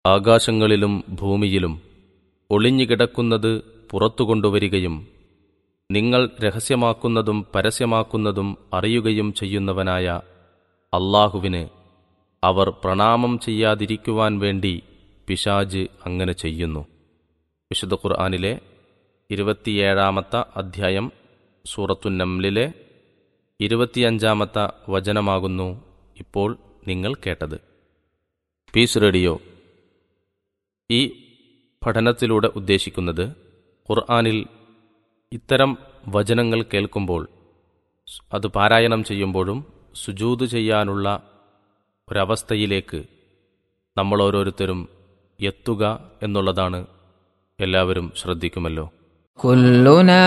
ആകാശങ്ങളിലും ഭൂമിയിലും ഒളിഞ്ഞുകിടക്കുന്നത് പുറത്തു കൊണ്ടുവരികയും നിങ്ങൾ രഹസ്യമാക്കുന്നതും പരസ്യമാക്കുന്നതും അറിയുകയും ചെയ്യുന്നവനായ അള്ളാഹുവിന് അവർ പ്രണാമം ചെയ്യാതിരിക്കുവാൻ വേണ്ടി പിശാജ് അങ്ങനെ ചെയ്യുന്നു വിശുദ്ധ ഖുർആാനിലെ ഇരുപത്തിയേഴാമത്തെ അധ്യായം സൂറത്തുന്നംലിലെ ഇരുപത്തിയഞ്ചാമത്തെ വചനമാകുന്നു ഇപ്പോൾ നിങ്ങൾ കേട്ടത് പീസ് റേഡിയോ ഈ പഠനത്തിലൂടെ ഉദ്ദേശിക്കുന്നത് ഖുർആാനിൽ ഇത്തരം വചനങ്ങൾ കേൾക്കുമ്പോൾ അത് പാരായണം ചെയ്യുമ്പോഴും സുജൂത് ചെയ്യാനുള്ള ഒരവസ്ഥയിലേക്ക് നമ്മൾ ഓരോരുത്തരും എത്തുക എന്നുള്ളതാണ് എല്ലാവരും ശ്രദ്ധിക്കുമല്ലോ كلنا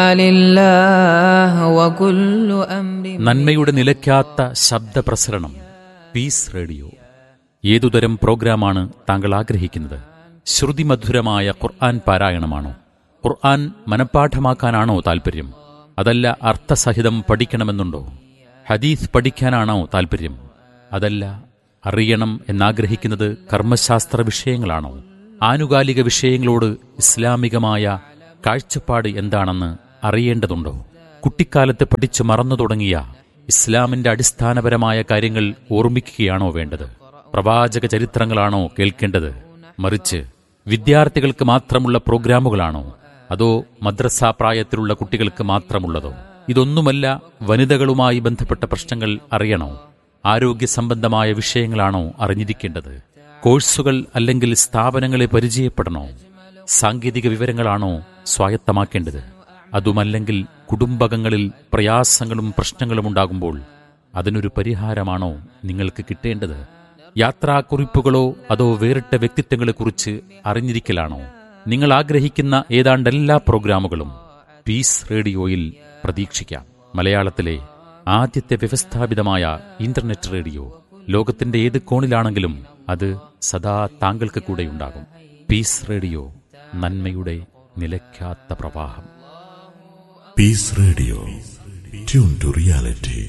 لله وكل أمر നന്മയുടെ നിലയ്ക്കാത്ത ശബ്ദപ്രസരണം പീസ് റേഡിയോ ഏതുതരം പ്രോഗ്രാമാണ് താങ്കൾ ആഗ്രഹിക്കുന്നത് ശ്രുതിമധുരമായ ഖുർആൻ പാരായണമാണോ ഖുർആൻ മനഃപ്പാഠമാക്കാനാണോ താൽപ്പര്യം അതല്ല അർത്ഥസഹിതം പഠിക്കണമെന്നുണ്ടോ ഹദീസ് പഠിക്കാനാണോ താൽപ്പര്യം അതല്ല അറിയണം എന്നാഗ്രഹിക്കുന്നത് കർമ്മശാസ്ത്ര വിഷയങ്ങളാണോ ആനുകാലിക വിഷയങ്ങളോട് ഇസ്ലാമികമായ കാഴ്ചപ്പാട് എന്താണെന്ന് അറിയേണ്ടതുണ്ടോ കുട്ടിക്കാലത്ത് പഠിച്ചു മറന്നു തുടങ്ങിയ ഇസ്ലാമിന്റെ അടിസ്ഥാനപരമായ കാര്യങ്ങൾ ഓർമ്മിക്കുകയാണോ വേണ്ടത് പ്രവാചക ചരിത്രങ്ങളാണോ കേൾക്കേണ്ടത് മറിച്ച് വിദ്യാർത്ഥികൾക്ക് മാത്രമുള്ള പ്രോഗ്രാമുകളാണോ അതോ മദ്രസ പ്രായത്തിലുള്ള കുട്ടികൾക്ക് മാത്രമുള്ളതോ ഇതൊന്നുമല്ല വനിതകളുമായി ബന്ധപ്പെട്ട പ്രശ്നങ്ങൾ അറിയണോ ആരോഗ്യ സംബന്ധമായ വിഷയങ്ങളാണോ അറിഞ്ഞിരിക്കേണ്ടത് കോഴ്സുകൾ അല്ലെങ്കിൽ സ്ഥാപനങ്ങളെ പരിചയപ്പെടണോ സാങ്കേതിക വിവരങ്ങളാണോ സ്വായത്തമാക്കേണ്ടത് അതുമല്ലെങ്കിൽ കുടുംബകങ്ങളിൽ പ്രയാസങ്ങളും പ്രശ്നങ്ങളും ഉണ്ടാകുമ്പോൾ അതിനൊരു പരിഹാരമാണോ നിങ്ങൾക്ക് കിട്ടേണ്ടത് യാത്രാക്കുറിപ്പുകളോ അതോ വേറിട്ട വ്യക്തിത്വങ്ങളെക്കുറിച്ച് അറിഞ്ഞിരിക്കലാണോ നിങ്ങൾ ആഗ്രഹിക്കുന്ന ഏതാണ്ട് എല്ലാ പ്രോഗ്രാമുകളും പീസ് റേഡിയോയിൽ പ്രതീക്ഷിക്കാം മലയാളത്തിലെ ആദ്യത്തെ വ്യവസ്ഥാപിതമായ ഇന്റർനെറ്റ് റേഡിയോ ലോകത്തിന്റെ ഏത് കോണിലാണെങ്കിലും അത് സദാ താങ്കൾക്ക് കൂടെയുണ്ടാകും പീസ് റേഡിയോ നന്മയുടെ നിലയ്ക്കാത്ത പ്രവാഹം Peace Radio. Tune to reality.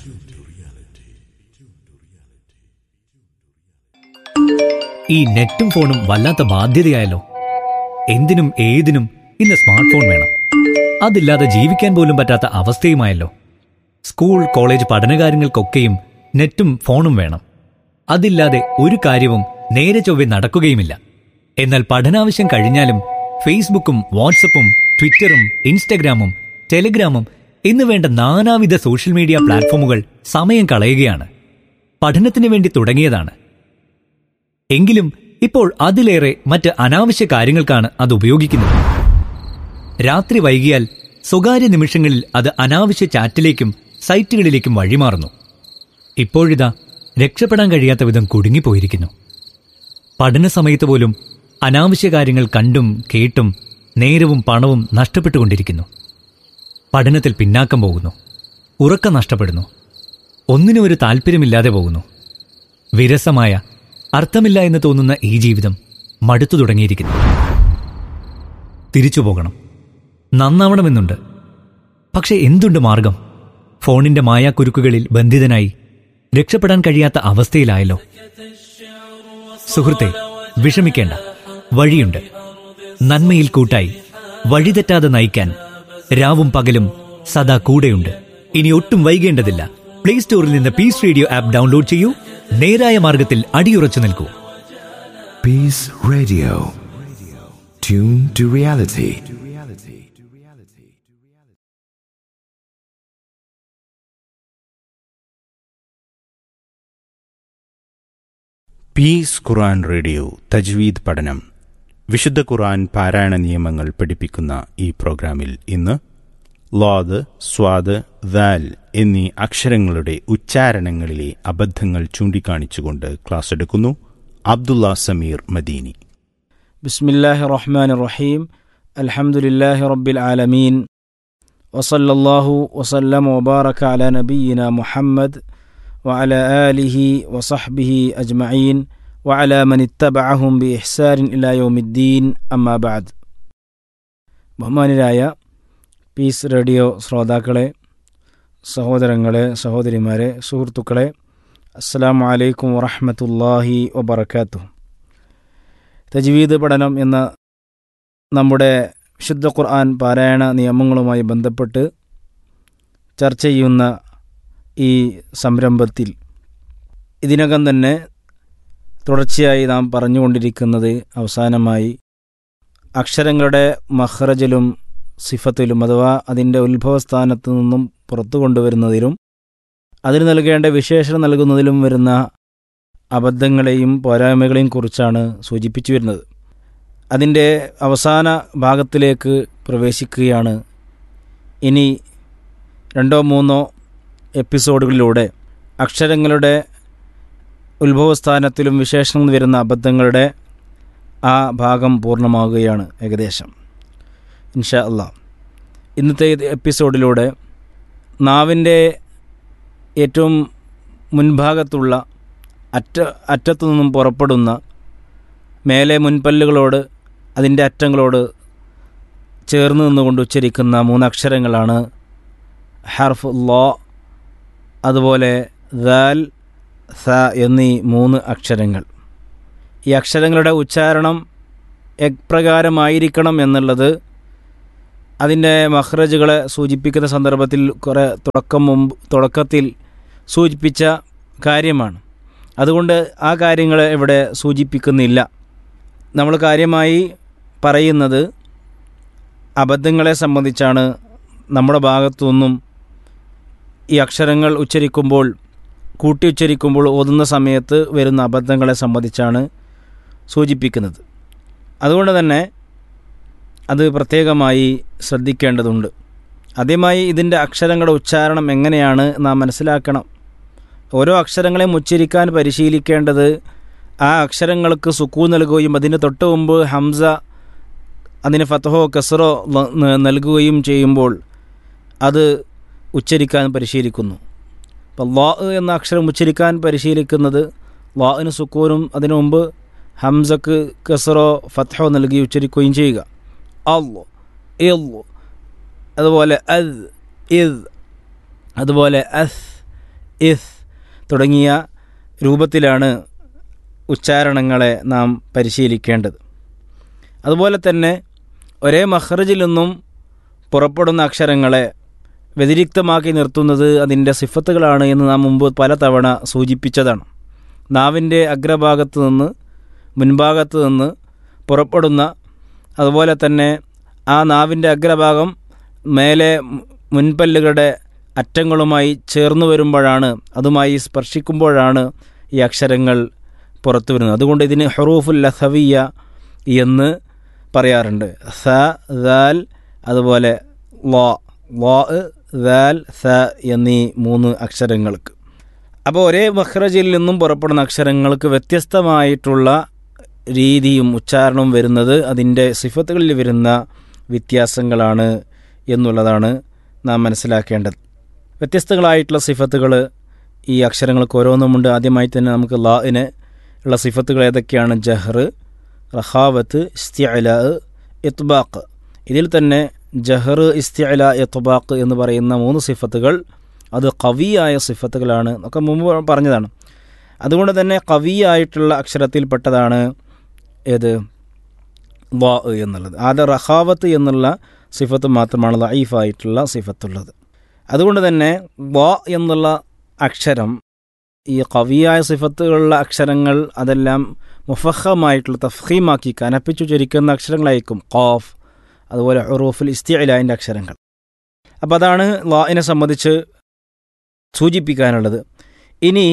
ഈ നെറ്റും ഫോണും വല്ലാത്ത ബാധ്യതയായല്ലോ എന്തിനും ഏതിനും ഇന്ന് സ്മാർട്ട് ഫോൺ വേണം അതില്ലാതെ ജീവിക്കാൻ പോലും പറ്റാത്ത അവസ്ഥയുമായല്ലോ സ്കൂൾ കോളേജ് പഠനകാര്യങ്ങൾക്കൊക്കെയും നെറ്റും ഫോണും വേണം അതില്ലാതെ ഒരു കാര്യവും നേരെ ചൊവ്വെ നടക്കുകയുമില്ല എന്നാൽ പഠനാവശ്യം കഴിഞ്ഞാലും ഫേസ്ബുക്കും വാട്സപ്പും ട്വിറ്ററും ഇൻസ്റ്റഗ്രാമും ടെലിഗ്രാമും എന്ന് വേണ്ട നാനാവിധ സോഷ്യൽ മീഡിയ പ്ലാറ്റ്ഫോമുകൾ സമയം കളയുകയാണ് പഠനത്തിന് വേണ്ടി തുടങ്ങിയതാണ് എങ്കിലും ഇപ്പോൾ അതിലേറെ മറ്റ് അനാവശ്യ കാര്യങ്ങൾക്കാണ് അത് ഉപയോഗിക്കുന്നത് രാത്രി വൈകിയാൽ സ്വകാര്യ നിമിഷങ്ങളിൽ അത് അനാവശ്യ ചാറ്റിലേക്കും സൈറ്റുകളിലേക്കും വഴിമാറുന്നു ഇപ്പോഴിതാ രക്ഷപ്പെടാൻ കഴിയാത്ത വിധം കുടുങ്ങിപ്പോയിരിക്കുന്നു പഠന സമയത്ത് പോലും അനാവശ്യ കാര്യങ്ങൾ കണ്ടും കേട്ടും നേരവും പണവും നഷ്ടപ്പെട്ടുകൊണ്ടിരിക്കുന്നു പഠനത്തിൽ പിന്നാക്കം പോകുന്നു ഉറക്കം നഷ്ടപ്പെടുന്നു ഒന്നിനും ഒരു താല്പര്യമില്ലാതെ പോകുന്നു വിരസമായ അർത്ഥമില്ല എന്ന് തോന്നുന്ന ഈ ജീവിതം മടുത്തു തുടങ്ങിയിരിക്കുന്നു തിരിച്ചു പോകണം നന്നാവണമെന്നുണ്ട് പക്ഷെ എന്തുണ്ട് മാർഗം ഫോണിന്റെ മായാക്കുരുക്കുകളിൽ ബന്ധിതനായി രക്ഷപ്പെടാൻ കഴിയാത്ത അവസ്ഥയിലായല്ലോ സുഹൃത്തെ വിഷമിക്കേണ്ട വഴിയുണ്ട് നന്മയിൽ കൂട്ടായി വഴിതെറ്റാതെ നയിക്കാൻ രാവും പകലും സദാ കൂടെയുണ്ട് ഇനി ഒട്ടും വൈകേണ്ടതില്ല പ്ലേ സ്റ്റോറിൽ നിന്ന് പീസ് റേഡിയോ ആപ്പ് ഡൗൺലോഡ് ചെയ്യൂ നേരായ മാർഗത്തിൽ അടിയുറച്ചു നിൽക്കൂ Peace Radio. Tune to reality. Peace Quran radio തജ്വീദ് പഠനം വിശുദ്ധ ഖുർആൻ പാരായണ നിയമങ്ങൾ പഠിപ്പിക്കുന്ന ഈ പ്രോഗ്രാമിൽ ഇന്ന് ലോദ് സ്വാദ് ദാൽ എന്നീ അക്ഷരങ്ങളുടെ ഉച്ചാരണങ്ങളിലെ അബദ്ധങ്ങൾ ചൂണ്ടിക്കാണിച്ചുകൊണ്ട് ക്ലാസ് എടുക്കുന്നു അബ്ദുള്ള സമീർ മദീനി بسم الله الرحمن الرحيم الحمد لله رب العالمين وصلى الله وسلم وبارك على نبينا محمد وعلى آله وصحبه أجمعين وعلى من اتبعهم بإحسان إلى يوم الدين أما بعد ബഹുമാനിരായ പീസ് റേഡിയോ ശ്രോതാക്കളെ സഹോദരങ്ങളെ സഹോദരിമാരെ സുഹൃത്തുക്കളെ അസ്സാം വലൈക്കും വറഹമത്തല്ലാഹി വബർക്കാത്തു തജ്വീദ് പഠനം എന്ന നമ്മുടെ വിശുദ്ധ ഖുർആൻ പാരായണ നിയമങ്ങളുമായി ബന്ധപ്പെട്ട് ചർച്ച ചെയ്യുന്ന ഈ സംരംഭത്തിൽ ഇതിനകം തന്നെ തുടർച്ചയായി നാം പറഞ്ഞുകൊണ്ടിരിക്കുന്നത് അവസാനമായി അക്ഷരങ്ങളുടെ മഹ്റജിലും സിഫത്തിലും അഥവാ അതിൻ്റെ ഉത്ഭവസ്ഥാനത്തു നിന്നും പുറത്തു കൊണ്ടുവരുന്നതിലും അതിന് നൽകേണ്ട വിശേഷണം നൽകുന്നതിലും വരുന്ന അബദ്ധങ്ങളെയും പോരായ്മകളെയും കുറിച്ചാണ് സൂചിപ്പിച്ചു വരുന്നത് അതിൻ്റെ അവസാന ഭാഗത്തിലേക്ക് പ്രവേശിക്കുകയാണ് ഇനി രണ്ടോ മൂന്നോ എപ്പിസോഡുകളിലൂടെ അക്ഷരങ്ങളുടെ ഉത്ഭവസ്ഥാനത്തിലും വിശേഷണം വരുന്ന അബദ്ധങ്ങളുടെ ആ ഭാഗം പൂർണ്ണമാവുകയാണ് ഏകദേശം ഇൻഷാ അള്ളാ ഇന്നത്തെ എപ്പിസോഡിലൂടെ നാവിൻ്റെ ഏറ്റവും മുൻഭാഗത്തുള്ള അറ്റ അറ്റത്തു നിന്നും പുറപ്പെടുന്ന മേലെ മുൻപല്ലുകളോട് അതിൻ്റെ അറ്റങ്ങളോട് ചേർന്ന് നിന്നുകൊണ്ട് ഉച്ചരിക്കുന്ന മൂന്നക്ഷരങ്ങളാണ് ഹർഫ് ലോ അതുപോലെ ദാൽ സ എന്നീ മൂന്ന് അക്ഷരങ്ങൾ ഈ അക്ഷരങ്ങളുടെ ഉച്ചാരണം എപ്രകാരമായിരിക്കണം എന്നുള്ളത് അതിൻ്റെ മഹ്റജുകളെ സൂചിപ്പിക്കുന്ന സന്ദർഭത്തിൽ കുറേ തുടക്കം മുമ്പ് തുടക്കത്തിൽ സൂചിപ്പിച്ച കാര്യമാണ് അതുകൊണ്ട് ആ കാര്യങ്ങൾ ഇവിടെ സൂചിപ്പിക്കുന്നില്ല നമ്മൾ കാര്യമായി പറയുന്നത് അബദ്ധങ്ങളെ സംബന്ധിച്ചാണ് നമ്മുടെ ഭാഗത്തു നിന്നും ഈ അക്ഷരങ്ങൾ ഉച്ചരിക്കുമ്പോൾ കൂട്ടി ഉച്ചരിക്കുമ്പോൾ ഓതുന്ന സമയത്ത് വരുന്ന അബദ്ധങ്ങളെ സംബന്ധിച്ചാണ് സൂചിപ്പിക്കുന്നത് അതുകൊണ്ട് തന്നെ അത് പ്രത്യേകമായി ശ്രദ്ധിക്കേണ്ടതുണ്ട് ആദ്യമായി ഇതിൻ്റെ അക്ഷരങ്ങളുടെ ഉച്ചാരണം എങ്ങനെയാണ് നാം മനസ്സിലാക്കണം ഓരോ അക്ഷരങ്ങളെയും ഉച്ചരിക്കാൻ പരിശീലിക്കേണ്ടത് ആ അക്ഷരങ്ങൾക്ക് സുക്കൂ നൽകുകയും അതിന് തൊട്ട് മുമ്പ് ഹംസ അതിന് ഫത്തഹോ കസറോ നൽകുകയും ചെയ്യുമ്പോൾ അത് ഉച്ചരിക്കാൻ പരിശീലിക്കുന്നു അപ്പോൾ ലാ എന്ന അക്ഷരം ഉച്ചരിക്കാൻ പരിശീലിക്കുന്നത് ലാഇന് സുക്കൂനും അതിനു മുമ്പ് ഹംസക്ക് കസറോ ഫത്തഹോ നൽകി ഉച്ചരിക്കുകയും ചെയ്യുക അള്ളു ഇള്ളു അതുപോലെ അദ് ഇദ് അതുപോലെ അസ് ഇസ് തുടങ്ങിയ രൂപത്തിലാണ് ഉച്ചാരണങ്ങളെ നാം പരിശീലിക്കേണ്ടത് അതുപോലെ തന്നെ ഒരേ മഹ്റജിൽ നിന്നും പുറപ്പെടുന്ന അക്ഷരങ്ങളെ വ്യതിരിക്തമാക്കി നിർത്തുന്നത് അതിൻ്റെ സിഫത്തുകളാണ് എന്ന് നാം മുമ്പ് പലതവണ സൂചിപ്പിച്ചതാണ് നാവിൻ്റെ അഗ്രഭാഗത്ത് നിന്ന് മുൻഭാഗത്ത് നിന്ന് പുറപ്പെടുന്ന അതുപോലെ തന്നെ ആ നാവിൻ്റെ അഗ്രഭാഗം മേലെ മുൻപല്ലുകളുടെ അറ്റങ്ങളുമായി ചേർന്ന് വരുമ്പോഴാണ് അതുമായി സ്പർശിക്കുമ്പോഴാണ് ഈ അക്ഷരങ്ങൾ പുറത്തു വരുന്നത് അതുകൊണ്ട് ഇതിന് ഹറൂഫുൽ ലസവിയ എന്ന് പറയാറുണ്ട് സ ദാൽ അതുപോലെ ലോ ലോ ദാൽ സ എന്നീ മൂന്ന് അക്ഷരങ്ങൾക്ക് അപ്പോൾ ഒരേ മഹ്റജിൽ നിന്നും പുറപ്പെടുന്ന അക്ഷരങ്ങൾക്ക് വ്യത്യസ്തമായിട്ടുള്ള രീതിയും ഉച്ചാരണവും വരുന്നത് അതിൻ്റെ സിഫത്തുകളിൽ വരുന്ന വ്യത്യാസങ്ങളാണ് എന്നുള്ളതാണ് നാം മനസ്സിലാക്കേണ്ടത് വ്യത്യസ്തങ്ങളായിട്ടുള്ള സിഫത്തുകൾ ഈ അക്ഷരങ്ങൾക്ക് ഓരോന്നുമുണ്ട് ആദ്യമായി തന്നെ നമുക്ക് ലാഇന് ഉള്ള സിഫത്തുകൾ ഏതൊക്കെയാണ് ജഹർ റഹാവത്ത് ഇസ്തിഅല ഇത്ബാഖ് ഇതിൽ തന്നെ ജഹർ ഇസ്തിഅല ഇത്ബാഖ് എന്ന് പറയുന്ന മൂന്ന് സിഫത്തുകൾ അത് കവിയായ സിഫത്തുകളാണ് ഒക്കെ മുമ്പ് പറഞ്ഞതാണ് അതുകൊണ്ട് തന്നെ കവിയായിട്ടുള്ള അക്ഷരത്തിൽപ്പെട്ടതാണ് ഏത് വാ എന്നുള്ളത് ആദ്യ റഹാവത്ത് എന്നുള്ള സിഫത്ത് മാത്രമാണ് ലൈഫായിട്ടുള്ള സിഫത്തുള്ളത് അതുകൊണ്ട് തന്നെ വാ എന്നുള്ള അക്ഷരം ഈ കവിയായ സിഫത്തുകളുള്ള അക്ഷരങ്ങൾ അതെല്ലാം മുഫഹമായിട്ടുള്ള തഫീമാക്കി കനപ്പിച്ചു ചരിക്കുന്ന അക്ഷരങ്ങളായിരിക്കും ഖാഫ് അതുപോലെ ഉറൂഫുൽ ഇസ്തിഅലാൻ്റെ അക്ഷരങ്ങൾ അപ്പോൾ അതാണ് ലാഇനെ സംബന്ധിച്ച് സൂചിപ്പിക്കാനുള്ളത് ഇനി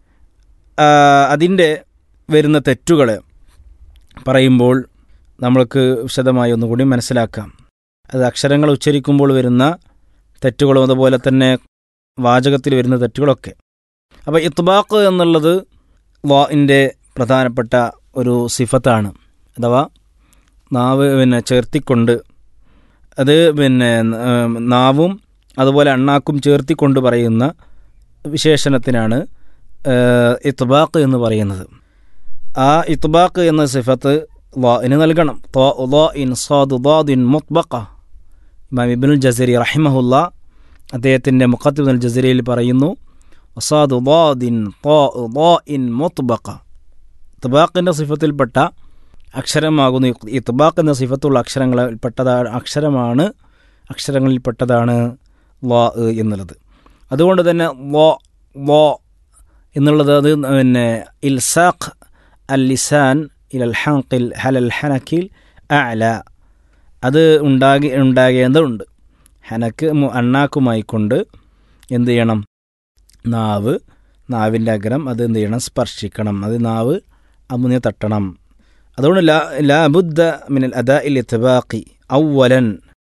അതിൻ്റെ വരുന്ന തെറ്റുകൾ പറയുമ്പോൾ നമ്മൾക്ക് വിശദമായി ഒന്നുകൂടി മനസ്സിലാക്കാം അത് അക്ഷരങ്ങൾ ഉച്ചരിക്കുമ്പോൾ വരുന്ന തെറ്റുകളും അതുപോലെ തന്നെ വാചകത്തിൽ വരുന്ന തെറ്റുകളൊക്കെ അപ്പോൾ ഇത്ബാഖ് എന്നുള്ളത് വാഇൻ്റെ പ്രധാനപ്പെട്ട ഒരു സിഫത്താണ് അഥവാ നാവ് പിന്നെ ചേർത്തിക്കൊണ്ട് അത് പിന്നെ നാവും അതുപോലെ അണ്ണാക്കും ചേർത്തിക്കൊണ്ട് പറയുന്ന വിശേഷണത്തിനാണ് ഇത്ബാഖ് എന്ന് പറയുന്നത് ആ ഇത്ബാഖ് എന്ന സിഫത്ത് ലാഇന് നൽകണം ഇൻ സാദുദാദിൻ മുത്ബഖ ഇമാം ഇബ്നുൽ ജസരി റഹിമഹുല്ല അദ്ദേഹത്തിൻ്റെ മുഖത്തുൽ ജസരിയിൽ പറയുന്നു സാദുദാദിൻ ഇൻ മുത്ബഖ ഇത്ബാഖിൻ്റെ സിഫത്തിൽപ്പെട്ട അക്ഷരമാകുന്നു ഇത്ബാഖ് എന്ന സിഫത്തുള്ള അക്ഷരങ്ങളിൽപ്പെട്ടതാണ് അക്ഷരമാണ് അക്ഷരങ്ങളിൽപ്പെട്ടതാണ് വാ എന്നുള്ളത് അതുകൊണ്ട് തന്നെ വോ വോ എന്നുള്ളത് അത് പിന്നെ ഇൽസാഖ് അൽ ലിസാൻ ഇൽ ഹങ്കിൽ ഹലൽ ഹനക്കിൽ അല അത് ഉണ്ടാകി ഉണ്ടാകേണ്ടതുണ്ട് ഹനക്ക് മു- അണ്ണാക്കുമായി കൊണ്ട് എന്ത് ചെയ്യണം നാവ് നാവിൻ്റെ അഗ്രം അത് എന്ത് ചെയ്യണം സ്പർശിക്കണം അത് നാവ് അമുനെ തട്ടണം അതുകൊണ്ട് ലാ ലാ ബുദ്ധ മിനൽ അദാ ഇൽ ഇത്ബാഖി ഔവലൻ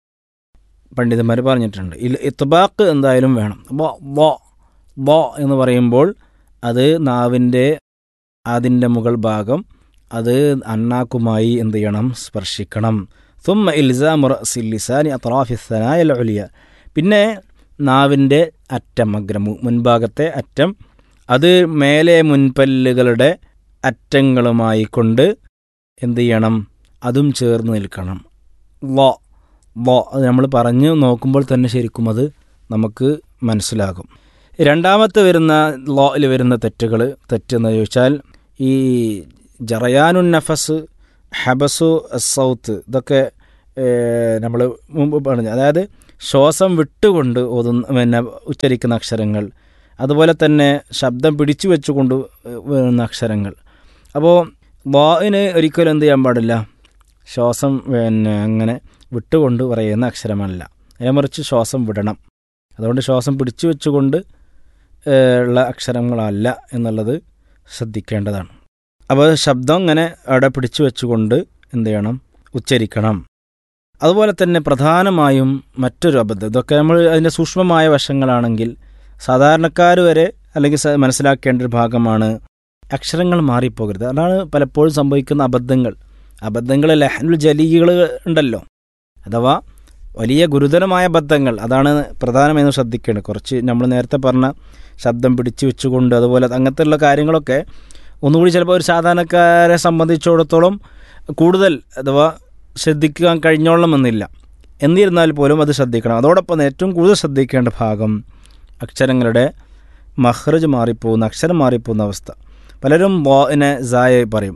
പണ്ഡിതന്മാർ പറഞ്ഞിട്ടുണ്ട് ഇൽ ഇത്ബാഖ് എന്തായാലും വേണം ബോ ബോ ബോ എന്ന് പറയുമ്പോൾ അത് നാവിൻ്റെ അതിൻ്റെ മുകൾ ഭാഗം അത് അണ്ണാക്കുമായി എന്ത് ചെയ്യണം സ്പർശിക്കണം തുമ്മ ഇൽസാം ലിസാനി അത്രാഫി സനായ ഒലിയ പിന്നെ നാവിൻ്റെ അറ്റം അഗ്രം മു- മുൻഭാഗത്തെ അറ്റം അത് മേലെ മുൻപല്ലുകളുടെ അറ്റങ്ങളുമായി കൊണ്ട് എന്ത് ചെയ്യണം അതും ചേർന്ന് നിൽക്കണം വോ വോ അത് നമ്മൾ പറഞ്ഞു നോക്കുമ്പോൾ തന്നെ ശരിക്കും അത് നമുക്ക് മനസ്സിലാകും രണ്ടാമത്തെ വരുന്ന ലോയിൽ വരുന്ന തെറ്റുകൾ തെറ്റെന്ന് ചോദിച്ചാൽ ഈ ജറയാനുൻ നഫസ് ഹബസു സൗത്ത് ഇതൊക്കെ നമ്മൾ മുമ്പ് പറഞ്ഞു അതായത് ശ്വാസം വിട്ടുകൊണ്ട് ഓതുന്ന പിന്നെ ഉച്ചരിക്കുന്ന അക്ഷരങ്ങൾ അതുപോലെ തന്നെ ശബ്ദം പിടിച്ചു വെച്ചുകൊണ്ട് വരുന്ന അക്ഷരങ്ങൾ അപ്പോൾ വാവിന് ഒരിക്കലും എന്ത് ചെയ്യാൻ പാടില്ല ശ്വാസം പിന്നെ അങ്ങനെ വിട്ടുകൊണ്ട് പറയുന്ന അക്ഷരമല്ല നേരെ മറിച്ച് ശ്വാസം വിടണം അതുകൊണ്ട് ശ്വാസം പിടിച്ചു വെച്ചുകൊണ്ട് ഏഹ്, ഉള്ള അക്ഷരങ്ങളല്ല എന്നുള്ളത് ശ്രദ്ധിക്കേണ്ടതാണ് അപ്പോൾ ശബ്ദം അങ്ങനെ അവിടെ പിടിച്ചു വെച്ചുകൊണ്ട് എന്ത് ചെയ്യണം ഉച്ചരിക്കണം അതുപോലെ തന്നെ പ്രധാനമായും മറ്റൊരു അബദ്ധം ഇതൊക്കെ നമ്മൾ അതിൻ്റെ സൂക്ഷ്മമായ വശങ്ങളാണെങ്കിൽ സാധാരണക്കാർ വരെ അല്ലെങ്കിൽ സ- മനസ്സിലാക്കേണ്ട ഒരു ഭാഗമാണ് അക്ഷരങ്ങൾ മാറിപ്പോകരുത് അതാണ് പലപ്പോഴും സംഭവിക്കുന്ന അബദ്ധങ്ങൾ അബദ്ധങ്ങൾ ലഹനുൽ ജലീകൾ ഉണ്ടല്ലോ അഥവാ വലിയ ഗുരുതരമായ അബദ്ധങ്ങൾ അതാണ് പ്രധാനമെന്ന് ശ്രദ്ധിക്കേണ്ടത് കുറച്ച് നമ്മൾ നേരത്തെ പറഞ്ഞ ശബ്ദം പിടിച്ചു വെച്ചുകൊണ്ട് അതുപോലെ അങ്ങനത്തെയുള്ള കാര്യങ്ങളൊക്കെ ഒന്നുകൂടി ചിലപ്പോൾ ഒരു സാധാരണക്കാരെ സംബന്ധിച്ചിടത്തോളം കൂടുതൽ അഥവാ ശ്രദ്ധിക്കാൻ കഴിഞ്ഞോളണമെന്നില്ല എന്നിരുന്നാൽ പോലും അത് ശ്രദ്ധിക്കണം അതോടൊപ്പം ഏറ്റവും കൂടുതൽ ശ്രദ്ധിക്കേണ്ട ഭാഗം അക്ഷരങ്ങളുടെ മഹ്റജ് മാറിപ്പോകുന്ന അക്ഷരം മാറിപ്പോകുന്ന അവസ്ഥ പലരും വാനെ സായ പറയും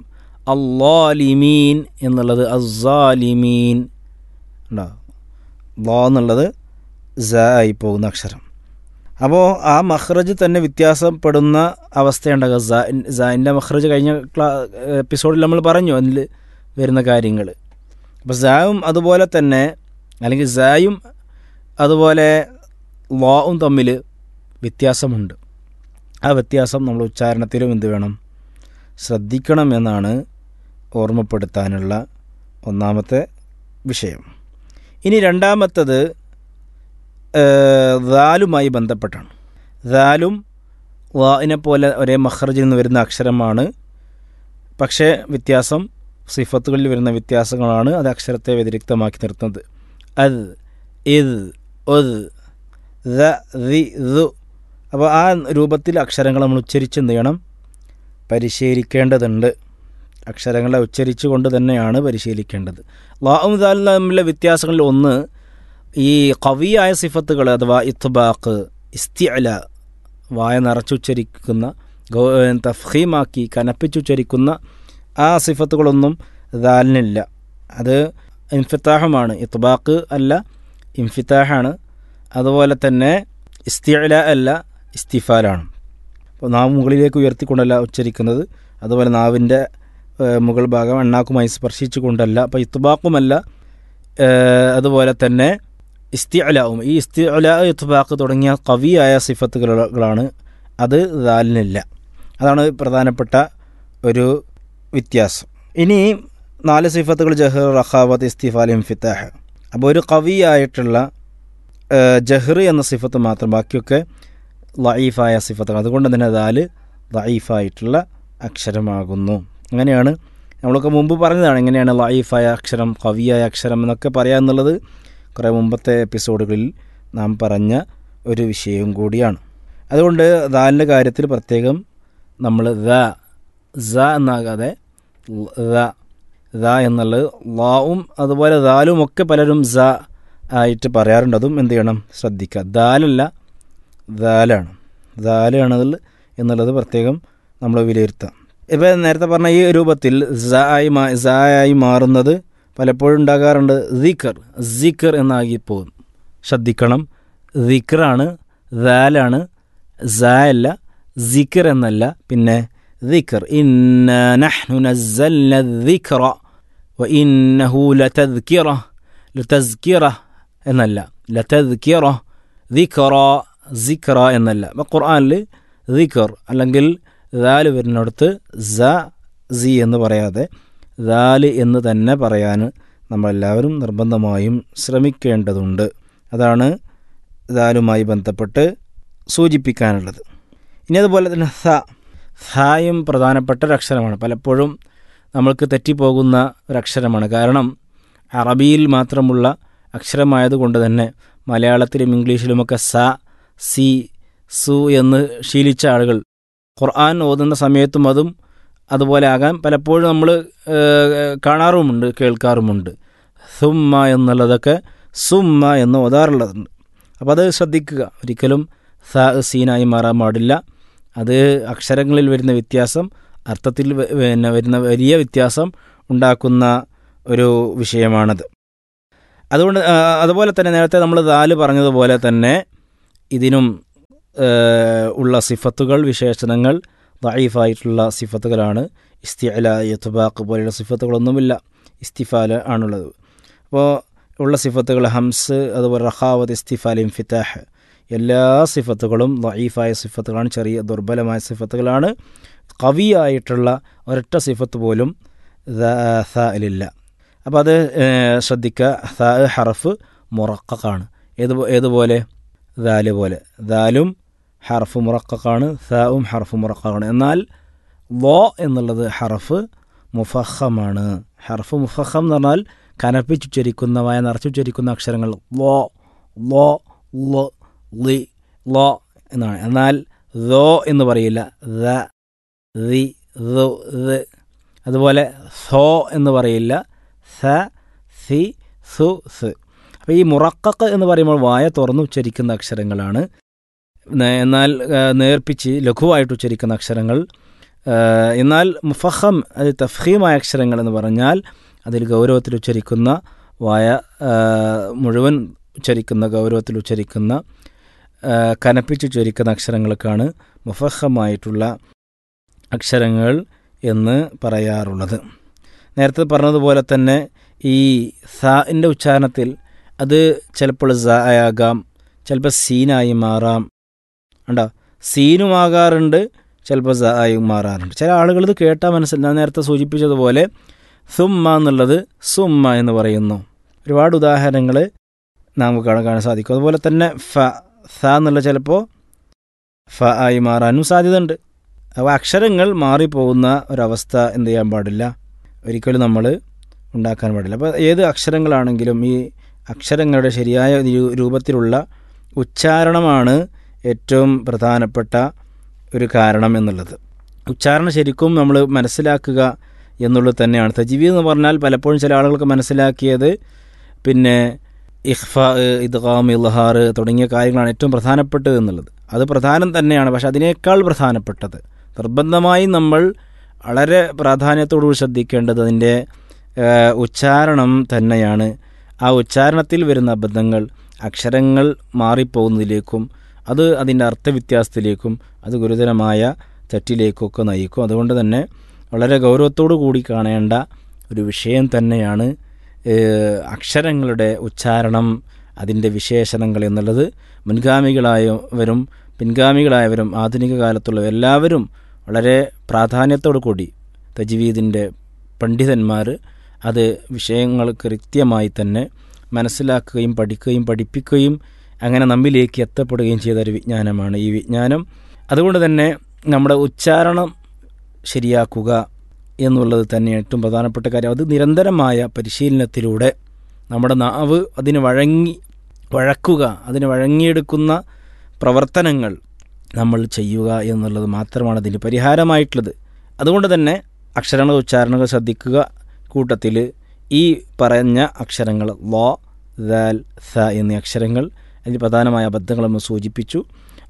അള്ളാലിമീൻ എന്നുള്ളത് അസാലിമീൻ ഉണ്ടോ വാ എന്നുള്ളത് സ ആയി പോകുന്ന അക്ഷരം അപ്പോൾ ആ മഹ്റജ് തന്നെ വ്യത്യാസപ്പെടുന്ന അവസ്ഥയുണ്ടാകുക സാൻ്റെ മഹ്റജ് കഴിഞ്ഞ ക്ലാ എപ്പിസോഡിൽ നമ്മൾ പറഞ്ഞു അതിൽ വരുന്ന കാര്യങ്ങൾ അപ്പോൾ സായും അതുപോലെ തന്നെ അല്ലെങ്കിൽ സായും അതുപോലെ വാവും തമ്മിൽ വ്യത്യാസമുണ്ട് ആ വ്യത്യാസം നമ്മൾ ഉച്ചാരണത്തിലും എന്ത് വേണം ശ്രദ്ധിക്കണം എന്നാണ് ഓർമ്മപ്പെടുത്താനുള്ള ഒന്നാമത്തെ വിഷയം ഇനി രണ്ടാമത്തത് ദാലുമായി ബന്ധപ്പെട്ടാണ് ദാലും വാഇനെ പോലെ ഒരേ മഹ്റജിൽ നിന്ന് വരുന്ന അക്ഷരമാണ് പക്ഷേ വ്യത്യാസം സിഫത്തുകളിൽ വരുന്ന വ്യത്യാസങ്ങളാണ് അത് അക്ഷരത്തെ വ്യതിരിക്തമാക്കി നിർത്തുന്നത് അത് ഇത് ഒത് ദ ദി ദു അപ്പോൾ ആ രൂപത്തിൽ അക്ഷരങ്ങൾ നമ്മൾ ഉച്ചരിച്ച് എന്ത് ചെയ്യണം പരിശീലിക്കേണ്ടതുണ്ട് അക്ഷരങ്ങളെ ഉച്ചരിച്ചുകൊണ്ട് തന്നെയാണ് പരിശീലിക്കേണ്ടത് ലാവും ദാലും തമ്മിലുള്ള വ്യത്യാസങ്ങളിൽ ഒന്ന് ഈ കവിയായ സിഫത്തുകൾ അഥവാ ഇത്ബാഖ് ഇസ്തിഅല വായ നിറച്ചുച്ചരിക്കുന്ന ഗൗ തഫീമാക്കി കനപ്പിച്ചുച്ചരിക്കുന്ന ആ സിഫത്തുകളൊന്നും ദാലിനില്ല അത് ഇൻഫിത്താഹുമാണ് ഇത്ബാഖ് അല്ല ഇൻഫിത്താഹാണ് അതുപോലെ തന്നെ ഇസ്തിഅല അല്ല ഇസ്തിഫാലാണ് അപ്പോൾ നാവ് മുകളിലേക്ക് ഉയർത്തിക്കൊണ്ടല്ല ഉച്ചരിക്കുന്നത് അതുപോലെ നാവിൻ്റെ ഏഹ്, മുകൾ ഭാഗം എണ്ണാക്കുമായി സ്പർശിച്ചുകൊണ്ടല്ല അപ്പോൾ ഇത്ബാഖുമല്ല ഏഹ്, അതുപോലെ തന്നെ ഇസ്തിഅലാവും ഈ ഇസ്തിഅല ഇത്ബാഖ് തുടങ്ങിയ കവിയായ സിഫത്തുകളാണ് അത് ദാലിനില്ല അതാണ് പ്രധാനപ്പെട്ട ഒരു വ്യത്യാസം ഇനി നാല് സിഫത്തുകൾ ജഹർ റഖാവത്ത് ഇസ്തിഫാൽ ഇംഫിത്താഹ് അപ്പോൾ ഒരു കവിയായിട്ടുള്ള ജഹർ എന്ന സിഫത്ത് മാത്രം ബാക്കിയൊക്കെ ലൈഫായ സിഫത്തുകൾ അതുകൊണ്ട് തന്നെ ദാല് ലൈഫായിട്ടുള്ള അക്ഷരമാകുന്നു അങ്ങനെയാണ് നമ്മളൊക്കെ മുമ്പ് പറഞ്ഞതാണ് എങ്ങനെയാണ് ലൈഫായ അക്ഷരം കവിയായ അക്ഷരം എന്നൊക്കെ പറയാമെന്നുള്ളത് കുറേ മുമ്പത്തെ എപ്പിസോഡുകളിൽ നാം പറഞ്ഞ ഒരു വിഷയവും കൂടിയാണ് അതുകൊണ്ട് ദാലിൻ്റെ കാര്യത്തിൽ പ്രത്യേകം നമ്മൾ ദ സ എന്നാകാതെ ദ ദ എന്നുള്ളത് ലാവും അതുപോലെ ദാലും ഒക്കെ പലരും സ ആയിട്ട് പറയാറുണ്ട് അതും എന്ത് ചെയ്യണം ശ്രദ്ധിക്കുക ദാലല്ല ദാലാണ് ദാലാണതിൽ എന്നുള്ളത് പ്രത്യേകം നമ്മൾ വിലയിരുത്താം ഇപ്പം നേരത്തെ പറഞ്ഞ ഈ രൂപത്തിൽ സായി മാ സായി മാറുന്നത് പലപ്പോഴും ഉണ്ടാകാറുണ്ട് ദിക്കർ സിക്കർ എന്നാകി പോകും ശ്രദ്ധിക്കണം ദിക്കറാണ് ദാലാണ് സായല്ല സിക്കർ എന്നല്ല പിന്നെ ദിക്കർ ഇന്ന നഹ്നു നസ്സൽന ദിക്റ വ ഇന്നഹു ലതദ്കിറ ലതസ്കിറ എന്നല്ല ലതദ്കിറ ദിക്റ സിക്റ എന്നല്ല അപ്പം ഖുർആനിൽ ദിക്കർ അല്ലെങ്കിൽ ദാല് വരുന്നിടത്ത് സ സി എന്ന് പറയാതെ ദാല് എന്ന് തന്നെ പറയാൻ നമ്മളെല്ലാവരും നിർബന്ധമായും ശ്രമിക്കേണ്ടതുണ്ട് അതാണ് ദാലുമായി ബന്ധപ്പെട്ട് സൂചിപ്പിക്കാനുള്ളത് ഇനി അതുപോലെ തന്നെ സ സായും പ്രധാനപ്പെട്ട ഒരു അക്ഷരമാണ് പലപ്പോഴും നമ്മൾക്ക് തെറ്റിപ്പോകുന്ന ഒരക്ഷരമാണ് കാരണം അറബിയിൽ മാത്രമുള്ള അക്ഷരമായതുകൊണ്ട് തന്നെ മലയാളത്തിലും ഇംഗ്ലീഷിലുമൊക്കെ സ സി സു എന്ന് ശീലിച്ച ആളുകൾ ഖുർആൻ ഓതുന്ന സമയത്തും അതും അതുപോലെ ആകാൻ പലപ്പോഴും നമ്മൾ കാണാറുമുണ്ട് കേൾക്കാറുമുണ്ട് സുമ്മ എന്നുള്ളതൊക്കെ സുമ്മ എന്ന് ഓതാറുള്ളതുണ്ട് അപ്പോൾ അത് ശ്രദ്ധിക്കുക ഒരിക്കലും സ സീനായി മാറാൻ പാടില്ല അത് അക്ഷരങ്ങളിൽ വരുന്ന വ്യത്യാസം അർത്ഥത്തിൽ വ- പിന്നെ വരുന്ന വലിയ വ്യത്യാസം ഉണ്ടാക്കുന്ന ഒരു വിഷയമാണത് അതുകൊണ്ട് ആ, അതുപോലെ തന്നെ നേരത്തെ നമ്മൾ ദാല് പറഞ്ഞതുപോലെ തന്നെ ഇതിനും ഏഹ്, ഉള്ള സിഫത്തുകൾ വിശേഷണങ്ങൾ ദൈഫായിട്ടുള്ള സിഫത്തുകളാണ് ഇസ്തിഅല യത്തുബാക്ക് പോലെയുള്ള സിഫത്തുകളൊന്നുമില്ല ഇസ്തിഫാല് ആണുള്ളത് അപ്പോൾ ഉള്ള സിഫത്തുകൾ ഹംസ് അതുപോലെ റഹാവത്ത് ഇസ്തിഫാൽ ഇംഫിത്താഹ് എല്ലാ സിഫത്തുകളും ദൈഫായ സിഫത്തുകളാണ് ചെറിയ ദുർബലമായ സിഫത്തുകളാണ് കവിയായിട്ടുള്ള ഒരൊറ്റ സിഫത്ത് പോലും ലില്ല അപ്പോൾ അത് ഏഹ്, ശ്രദ്ധിക്കുക ഥ ഹറഫ് മുറക്കാണ് ഏത് ഏതുപോലെ ദാല് പോലെ ദാലും ഹർഫ് മുറക്കാണ് സാവും ഹർഫ് മുറക്കാണ് എന്നാൽ വോ എന്നുള്ളത് ഹർഫ് മുഫഹമാണ് ഹർഫ് മുഫഹം എന്ന് പറഞ്ഞാൽ കനപ്പിച്ചുച്ചരിക്കുന്ന വായ നിറച്ചുച്ചരിക്കുന്ന അക്ഷരങ്ങൾ വോ വോ ലോ ലി ലോ എന്നാണ് എന്നാൽ ദോ എന്ന് പറയില്ല ദ ദി ദു ദ് അതുപോലെ സോ എന്ന് പറയില്ല സ സി സു സ് അപ്പോൾ ഈ മുറക്കക്ക് എന്ന് പറയുമ്പോൾ വായ തുറന്ന് ഉച്ചരിക്കുന്ന അക്ഷരങ്ങളാണ് നേ- എന്നാൽ ആ, നേർപ്പിച്ച് ലഘുവായിട്ട് ഉച്ചരിക്കുന്ന അക്ഷരങ്ങൾ ആ, എന്നാൽ മുഫഹം അത് തഫീമായ അക്ഷരങ്ങൾ എന്ന് പറഞ്ഞാൽ അതിൽ ഗൗരവത്തിൽ ഉച്ചരിക്കുന്ന വായ ആ, മുഴുവൻ ഉച്ചരിക്കുന്ന ഗൗരവത്തിൽ ഉച്ചരിക്കുന്ന ആ, കനപ്പിച്ച് ഉച്ചരിക്കുന്ന അക്ഷരങ്ങൾക്കാണ് മുഫഹമായിട്ടുള്ള അക്ഷരങ്ങൾ എന്ന് പറയാറുള്ളത് നേരത്തെ പറഞ്ഞതുപോലെ തന്നെ ഈ സാഇൻ്റെ ഉച്ചാരണത്തിൽ അത് ചിലപ്പോൾ സ ആകാം ചിലപ്പോൾ സീനായി മാറാം ഉണ്ടോ സീനുമാകാറുണ്ട് ചിലപ്പോൾ സ ആയി മാറാറുണ്ട് ചില ആളുകൾ ഇത് കേട്ടാൽ മനസ്സിൽ ഞാൻ നേരത്തെ സൂചിപ്പിച്ചതുപോലെ സുമ്മ എന്നുള്ളത് സുമ്മ എന്ന് പറയുന്നു ഒരുപാട് ഉദാഹരണങ്ങൾ നമുക്ക് കാണാൻ കാണാൻ സാധിക്കും അതുപോലെ തന്നെ ഫ സ എന്നുള്ള ചിലപ്പോൾ ഫ ആയി മാറാനും സാധ്യതയുണ്ട് അപ്പോൾ അക്ഷരങ്ങൾ മാറിപ്പോകുന്ന ഒരവസ്ഥ എന്ത് ചെയ്യാൻ പാടില്ല ഒരിക്കലും നമ്മൾ ഉണ്ടാക്കാൻ പാടില്ല അപ്പോൾ ഏത് അക്ഷരങ്ങളാണെങ്കിലും ഈ അക്ഷരങ്ങളുടെ ശരിയായ രൂ- രൂപത്തിലുള്ള ഉച്ചാരണമാണ് ഏറ്റവും പ്രധാനപ്പെട്ട ഒരു കാരണം എന്നുള്ളത് ഉച്ചാരണം ശരിക്കും നമ്മൾ മനസ്സിലാക്കുക എന്നുള്ളത് തന്നെയാണ് തജീവി എന്ന് പറഞ്ഞാൽ പലപ്പോഴും ചില ആളുകൾക്ക് മനസ്സിലാക്കിയത് പിന്നെ ഇഹ്ഫ ഇദ്ഗാം ഇൽഹാർ തുടങ്ങിയ കാര്യങ്ങളാണ് ഏറ്റവും പ്രധാനപ്പെട്ടത് എന്നുള്ളത് അത് പ്രധാനം തന്നെയാണ് പക്ഷെ അതിനേക്കാൾ പ്രധാനപ്പെട്ടത് നിർബന്ധമായും നമ്മൾ വളരെ പ്രാധാന്യത്തോടുകൂടി ശ്രദ്ധിക്കേണ്ടത് അതിൻ്റെ ഏഹ്, ഉച്ചാരണം തന്നെയാണ് ആ ഉച്ചാരണത്തിൽ വരുന്ന അബദ്ധങ്ങൾ അക്ഷരങ്ങൾ മാറിപ്പോകുന്നതിലേക്കും അത് അതിൻ്റെ അർത്ഥവ്യത്യാസത്തിലേക്കും അത് ഗുരുതരമായ തെറ്റിലേക്കൊക്കെ നയിക്കും അതുകൊണ്ട് തന്നെ വളരെ ഗൗരവത്തോടു കൂടി കാണേണ്ട ഒരു വിഷയം തന്നെയാണ് ഏഹ്, അക്ഷരങ്ങളുടെ ഉച്ചാരണം അതിൻ്റെ വിശേഷണങ്ങൾ എന്നുള്ളത് മുൻഗാമികളായവരും പിൻഗാമികളായവരും ആധുനിക കാലത്തുള്ള എല്ലാവരും വളരെ പ്രാധാന്യത്തോടു കൂടി തജ്വീദിൻ്റെ പണ്ഡിതന്മാർ അത് വിഷയങ്ങൾ കൃത്യമായി തന്നെ മനസ്സിലാക്കുകയും പഠിക്കുകയും പഠിപ്പിക്കുകയും അങ്ങനെ നമ്മിലേക്ക് എത്തപ്പെടുകയും ചെയ്ത ഒരു വിജ്ഞാനമാണ് ഈ വിജ്ഞാനം അതുകൊണ്ട് തന്നെ നമ്മുടെ ഉച്ചാരണം ശരിയാക്കുക എന്നുള്ളത് തന്നെ ഏറ്റവും പ്രധാനപ്പെട്ട കാര്യം അത് നിരന്തരമായ പരിശീലനത്തിലൂടെ നമ്മുടെ നാവ് അതിന് വഴങ്ങി വഴക്കുക അതിന് വഴങ്ങിയെടുക്കുന്ന പ്രവർത്തനങ്ങൾ നമ്മൾ ചെയ്യുക എന്നുള്ളത് മാത്രമാണ് അതിന് പരിഹാരമായിട്ടുള്ളത് അതുകൊണ്ട് തന്നെ അക്ഷരങ്ങൾ ഉച്ചാരണങ്ങൾ ശ്രദ്ധിക്കുക കൂട്ടത്തിൽ ഈ പറഞ്ഞ അക്ഷരങ്ങൾ ലോ ദാൽ സ എന്നീ അക്ഷരങ്ങൾ അതിൽ പ്രധാനമായ അബദ്ധങ്ങൾ നമ്മൾ സൂചിപ്പിച്ചു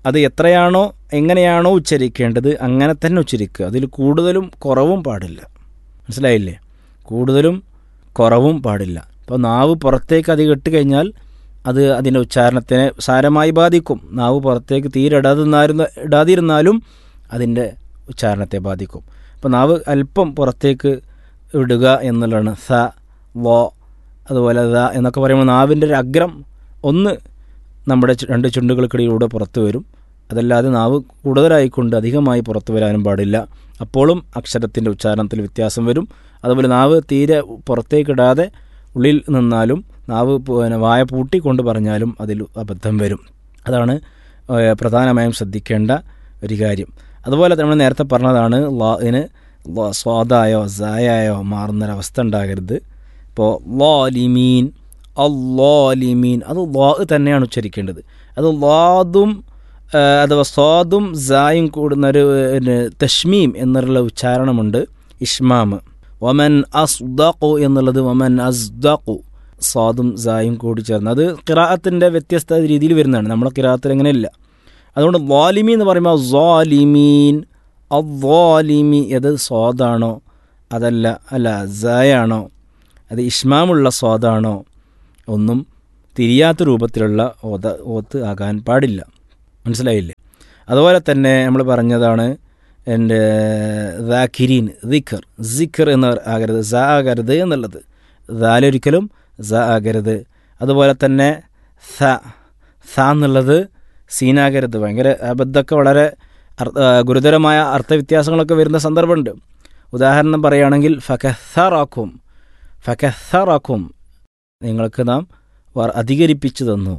അത് എത്രയാണോ എങ്ങനെയാണോ ഉച്ചരിക്കേണ്ടത് അങ്ങനെ തന്നെ ഉച്ചരിക്കുക അതിൽ കൂടുതലും കുറവും പാടില്ല മനസ്സിലായില്ലേ കൂടുതലും കുറവും പാടില്ല ഇപ്പോൾ നാവ് പുറത്തേക്ക് അധികം ഇട്ട് കഴിഞ്ഞാൽ അത് അതിൻ്റെ ഉച്ചാരണത്തിനെ സാരമായി ബാധിക്കും നാവ് പുറത്തേക്ക് തീരെ ഇടാതിരുന്നായിരുന്ന ഇടാതിരുന്നാലും അതിൻ്റെ ഉച്ചാരണത്തെ ബാധിക്കും അപ്പോൾ നാവ് അല്പം പുറത്തേക്ക് ഇടുക എന്നുള്ളതാണ് സ വോ അതുപോലെ ദ എന്നൊക്കെ പറയുമ്പോൾ നാവിൻ്റെ ഒരു അഗ്രം ഒന്ന് നമ്മുടെ ചു- രണ്ട് ചുണ്ടുകൾക്കിടയിലൂടെ പുറത്തു വരും അതല്ലാതെ നാവ് കൂടുതലായിക്കൊണ്ട് അധികമായി പുറത്തു വരാനും പാടില്ല അപ്പോഴും അക്ഷരത്തിൻ്റെ ഉച്ചാരണത്തിൽ വ്യത്യാസം വരും അതുപോലെ നാവ് തീരെ പുറത്തേക്കിടാതെ ഉള്ളിൽ നിന്നാലും നാവ് പു- പിന്നെ വായ പൂട്ടിക്കൊണ്ട് പറഞ്ഞാലും അതിൽ അബദ്ധം വരും അതാണ് ഏഹ്, പ്രധാനമായും ശ്രദ്ധിക്കേണ്ട ഒരു കാര്യം അതുപോലെ നമ്മൾ നേരത്തെ പറഞ്ഞതാണ് ലാന് സ്വാദായോ സായായോ മാറുന്നൊരവസ്ഥ ഉണ്ടാകരുത് ഇപ്പോൾ ലോലിമീൻ അല്ലോലിമീൻ അത് ലോ തന്നെയാണ് ഉച്ചരിക്കേണ്ടത് അത് ലാദും ആ, അഥവാ സ്വാദും സായും കൂടുന്ന ഒരു പിന്നെ, തഷ്മീം എന്നുള്ള ഉച്ചാരണമുണ്ട് ഇഷ്മാം വമൻ അസ്ദഖു എന്നുള്ളത് വമൻ അസ്ദഖു സ്വാദും സായും കൂടി ചേർന്ന് അത് കിറാഅത്തിൻ്റെ വ്യത്യസ്ത രീതിയിൽ വരുന്നതാണ് നമ്മളെ കിറാഅത്തിൽ അങ്ങനെയില്ല അതുകൊണ്ട് വാലിമി എന്ന് പറയുമ്പോൾ വാലിമീൻ അവ്വാലിമി അത് സ്വാദാണോ അതല്ല അല്ല സായാണോ അത് ഇഷ്മാമുള്ള സ്വാദാണോ ഒന്നും തിരിയാത്ത രൂപത്തിലുള്ള ഓത ഓത്ത് ആകാൻ പാടില്ല മനസ്സിലായില്ലേ അതുപോലെ തന്നെ നമ്മൾ പറഞ്ഞതാണ് എൻ്റെ ദാഖിരീൻ ദിഖർ സിഖർ എന്ന് ആകരുത് സ ആകരുത് എന്നുള്ളത് ദാലൊരിക്കലും സ ആകരുത് അതുപോലെ തന്നെ സ സ എന്നുള്ളത് സീനാകരുത് ഭയങ്കര അബദ്ധമൊക്കെ വളരെ അർ- ആ, ഗുരുതരമായ അർത്ഥവ്യത്യാസങ്ങളൊക്കെ വരുന്ന സന്ദർഭമുണ്ട് ഉദാഹരണം പറയുകയാണെങ്കിൽ ഫക്കഹറാക്കും ഫക്കഹറാക്കും നിങ്ങൾക്ക് നാം വർ- അധികരിപ്പിച്ചു തന്നു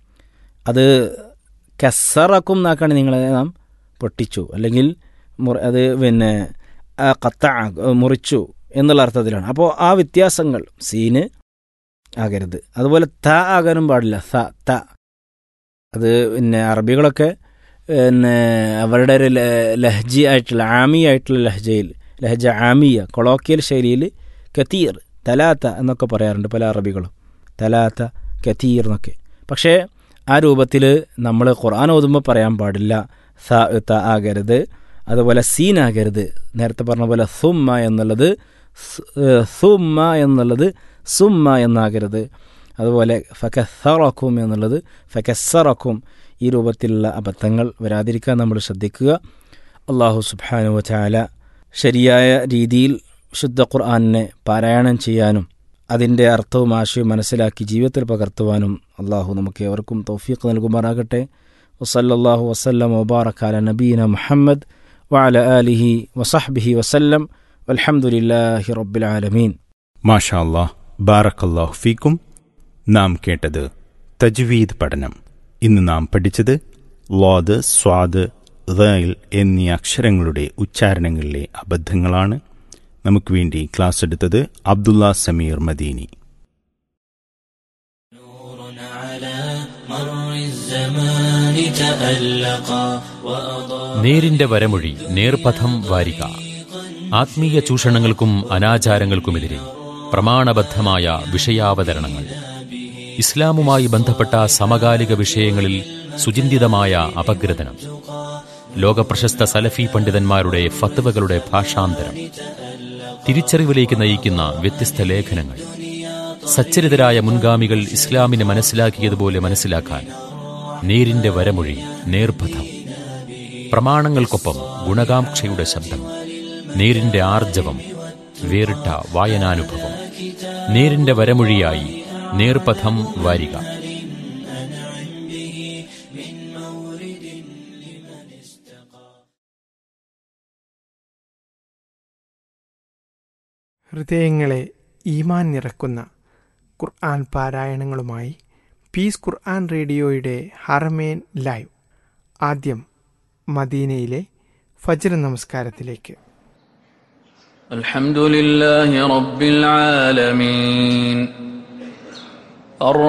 അത് കസറാക്കും എന്നാക്കാണ് നിങ്ങളെ നാം പൊട്ടിച്ചു അല്ലെങ്കിൽ മുറി അത് പിന്നെ ആ, കത്ത മുറിച്ചു എന്നുള്ള അർത്ഥത്തിലാണ് അപ്പോൾ ആ വ്യത്യാസങ്ങൾ സീന് ആകരുത് അതുപോലെ ത ആകാനും പാടില്ല സ ത അത് പിന്നെ അറബികളൊക്കെ പിന്നെ അവരുടെ ഒരു ല- ലഹ്ജി ആയിട്ടുള്ള ആമി ആയിട്ടുള്ള ലഹ്ജയിൽ ലഹജ ആമിയ കൊളോക്കിയൽ ശൈലിയിൽ കത്തീർ തലാത്ത എന്നൊക്കെ പറയാറുണ്ട് പല അറബികളും തലാത്ത കത്തീർ എന്നൊക്കെ പക്ഷേ ആ രൂപത്തിൽ നമ്മൾ ഖുർആൻ ഓതുമ്പോൾ പറയാൻ പാടില്ല സ ത ആകരുത് അതുപോലെ സീൻ ആകരുത് നേരത്തെ പറഞ്ഞ പോലെ സുമ്മ എന്നുള്ളത് സ്- ഏഹ് സുമ്മ എന്നുള്ളത് സുമ്മ എന്നാകരുത് അതുപോലെ ഫക്കസറക്കും എന്നുള്ളത് ഫക്കസറക്കും ഈ രൂപത്തിലുള്ള അബദ്ധങ്ങൾ വരാതിരിക്കാൻ നമ്മൾ ശ്രദ്ധിക്കുക അള്ളാഹു സുബാനു ചാല ശരിയായ രീതിയിൽ ശുദ്ധ ഖുർആാനിനെ പാരായണം ചെയ്യാനും അതിൻ്റെ അർത്ഥവും ആശയവും മനസ്സിലാക്കി ജീവിതത്തിൽ പകർത്തുവാനും അള്ളാഹു നമുക്ക് ഏവർക്കും തൗഫീഖ് നൽകുമാറാകട്ടെ വസല്ലാഹു വസ്ലം വബാറക്കാല നബീന മുഹമ്മദ് വഅല ആലിഹി വസഹ്ബിഹി വസല്ലം വൽഹംദുലില്ലാഹി റബ്ബിൽ ആലമീൻ മാഷാ അല്ലാഹ് ബാറക്കല്ലാഹു ഫീക്കും നാം കേട്ടത് തജ്വീദ് പഠനം ഇന്ന് നാം പഠിച്ചത് ലോദ് സ്വാദ് റൈൽ എന്നീ അക്ഷരങ്ങളുടെ ഉച്ചാരണങ്ങളിലെ അബദ്ധങ്ങളാണ് നമുക്ക് വേണ്ടി ക്ലാസ് എടുത്തത് അബ്ദുള്ള സമീർ മദീനി നേരിന്റെ വരമൊഴി നേർപഥം വാരിക ആത്മീയ ചൂഷണങ്ങൾക്കും അനാചാരങ്ങൾക്കുമെതിരെ പ്രമാണബദ്ധമായ വിഷയാവതരണങ്ങൾ ഇസ്ലാമുമായി ബന്ധപ്പെട്ട സമകാലിക വിഷയങ്ങളിൽ സുചിന്തിതമായ അപഗ്രഥനം ലോകപ്രശസ്ത സലഫി പണ്ഡിതന്മാരുടെ ഫത്വകളുടെ ഭാഷാന്തരം തിരിച്ചറിവിലേക്ക് നയിക്കുന്ന വ്യത്യസ്ത ലേഖനങ്ങൾ സച്ചരിതരായ മുൻഗാമികൾ ഇസ്ലാമിനെ മനസ്സിലാക്കിയതുപോലെ മനസ്സിലാക്കാൻ നേരിന്റെ വരമൊഴി നേർപഥം പ്രമാണങ്ങൾക്കൊപ്പം ഗുണകാംക്ഷയുടെ ശബ്ദം നേരിന്റെ ആർജവം വേറിട്ട വായനാനുഭവം നേരിന്റെ വരമൊഴിയായി നേർപഥം വാരിക ഹൃദയങ്ങളെ ഈമാൻ നിറക്കുന്ന ഖുർആൻ പാരായണങ്ങളുമായി പീസ് ഖുർആൻ റേഡിയോയുടെ ഹറമേൻ ലൈവ് ആദ്യം മദീനയിലെ ഫജ്ർ നമസ്കാരത്തിലേക്ക് الحمد لله رب العالمين